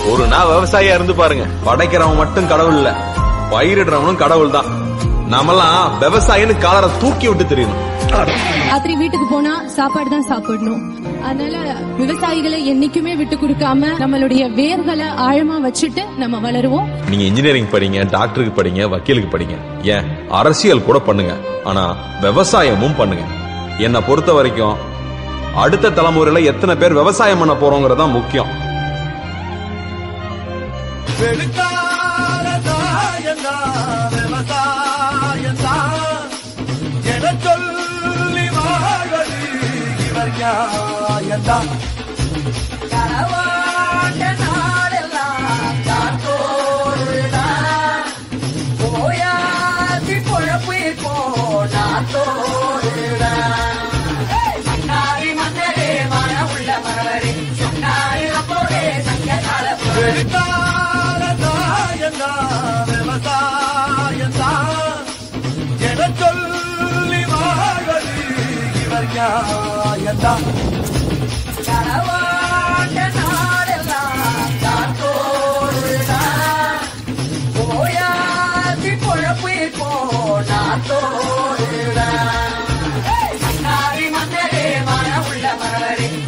ஒரு நாள் விவசாயியா இருந்து பாருங்க படைக்கிறவன் மட்டும் கடவுள் இல்ல பயிரிடுறவனும் கடவுள் தான் நாமெல்லாம் விவசாயின்னு காலரை தூக்கி விட்டு தெரியணும் ராத்திரி வீட்டுக்கு போனா சாப்பாடு தான் சாப்பிடணும் அதனால விவசாயிகளை என்னைக்குமே விட்டு கொடுக்காம நம்மளுடைய வேர்களை ஆழமா வச்சுட்டு நம்ம வளருவோம் நீங்க இன்ஜினியரிங் படிங்க டாக்டருக்கு படிங்க வக்கீலுக்கு படிங்க ஏன் அரசியல் கூட பண்ணுங்க ஆனா விவசாயமும் பண்ணுங்க என்னை பொறுத்த வரைக்கும் அடுத்த தலைமுறையில எத்தனை பேர் விவசாயம் பண்ண போறோங்கிறது தான் முக்கியம் வெளுக்கார தாயந்தா விவசாயந்தா என சொல்லி வாழ்வது இவர் நியாயந்தா களவாண்ட நாடெல்லாம் தான் தோடுதான். போயாதி பொழப்பு போனா தோடுதான். மன்னாரி மன்னரே மனமுள்ள மரவரே சொன்னாரி அப்போதே சங்ககால வெளுக்கார தாயந்தா விவசாயந்தா என சொல்லி வாழ்வது இவர் நியாயந்தா களவாண்ட நாடெல்லாம் தான் தோடுதான். போயாதி பொழப்பு போனா தோடுதான். மன்னாரி மன்னரே மனமுள்ள மரவரே